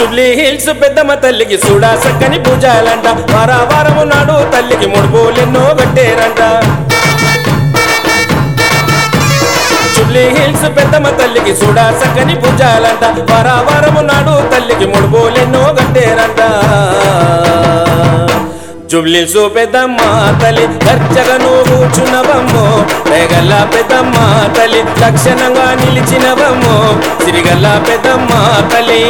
Jubilee hills పెద్దమ్మ తల్లికి చూడా సక్కని పూజాలంట వార వారము నాడు తల్లికి ముడుపులెన్నో కట్టేరంట జుబ్లీ హిల్స్ పెద్దమ్మ తల్లికి చూడా సక్కని పూజాలంట వార వారము నాడు తల్లికి ముడుపులెన్నో కట్టేరంట జుబ్లీస్ పెద్దమ్మ తల్లి దర్జగా నువ్వు కూర్చున్నవమ్మో రేగల్ల పెద్దమ్మ తల్లి లక్షణంగా నిలిచినవమ్మో సిరిగల్ల పెద్దమ్మ తల్లి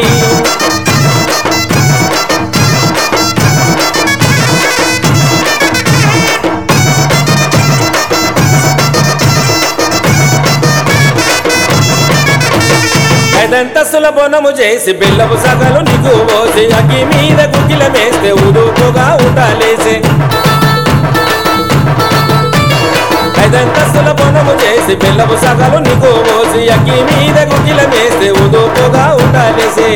ఐదంతస్తుల బొనము చేసి బెల్లపు సగలు నీకు పోసి అగ్గి మీద గుగ్గిల వేస్తే ఉదుపుగా ఉండాలేసే ఐదంతస్తుల బొనము చేసి బెల్లపు సగలు నీకు పోసి అగ్గి మీద గుగ్గిల వేస్తే ఉదుపుగా ఉండాలేసే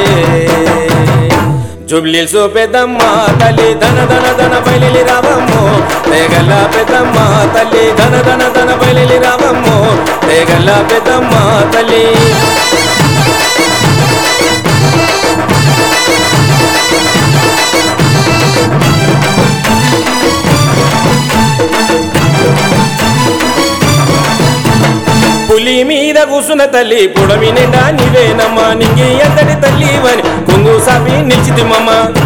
జుబ్లీల్స్ పెద్దమ్మ తల్లి ధన ధన ధన బయలి రావమ్మో తేగల్ల పెద్దమ్మ తల్లి ధన ధన ధన బయలి రావమ్మో తేగల్ల పెద్దమ్మ తల్లి పులి మీద కూసున్న తల్లి పుడమి నిండా నీవేనమ్మా నింగి ఎంతటి తల్లి వని కొంగు సాపి నిలిచితిమమ్మ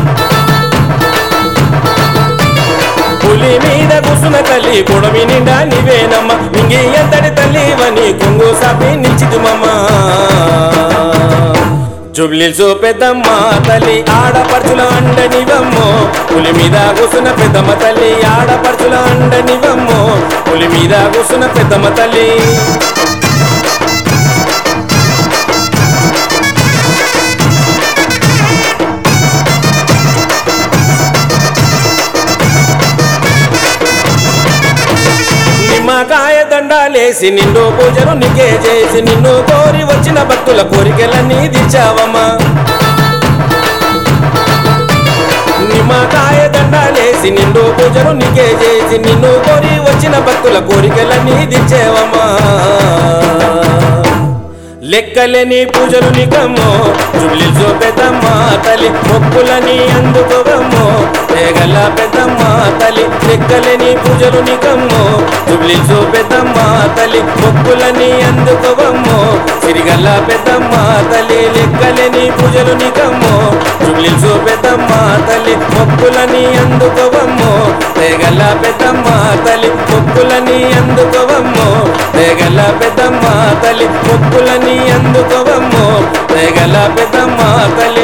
పులి మీద కూసున్న తల్లి పుడమి నిండా నీవేనమ్మ నింగి ఎంతటి తల్లి వని కొంగు సాపి నిలిచితిమమ్మ జుబ్లీల్స్ పెద్దమ్మ తల్లి ఆడపడుచుల అండనివమ్మో పులి మీద కూసున్న పెద్దమ్మ తల్లి ఆడపడుచుల అండనివమ్మో పులి మీద కూసున్న పెద్దమ్మ తల్లి నిమ్మకాయ దండాలేసి నిండు పూజలు నీకే చేసి నిన్ను కోరి వచ్చిన భక్తుల కోరికలన్నీ తీర్చావమ్మా నిమ్మకాయ దండాలేసి నిండు పూజలు నీకే చేసి నిన్ను కోరి వచ్చిన భక్తుల కోరికలన్నీ తీర్చేవమ్మా లెక్కలేని పూజలు నికమ్మో జుబ్లీల్సో పెద్దమ్మ తల్లి మొక్కులని అందుకోవమ్మో తేగల పెద్దమ్మ తల్లి లెక్కలేని పూజలు నికమ్మో జుబ్లీల్సో పెద్దమ్మ తల్లి మొక్కులని అందుకోవమ్మో సిరిగల్ల పెద్దమ్మ తల్లి లెక్కలేని పూజలు నికమ్మో జుబ్లీల్సో పెద్దమ్మ తల్లి మొక్కులని అందుకోవమ్మో తేగల్ల పెద్దమ్మ తల్లి మొక్కులని అందుకోవమ్మో తేగల్ల పెద్దమ్మ తల్లి మొక్కులని అందుకోవమ్మో తేగల పెద్దమ్మ తల్లి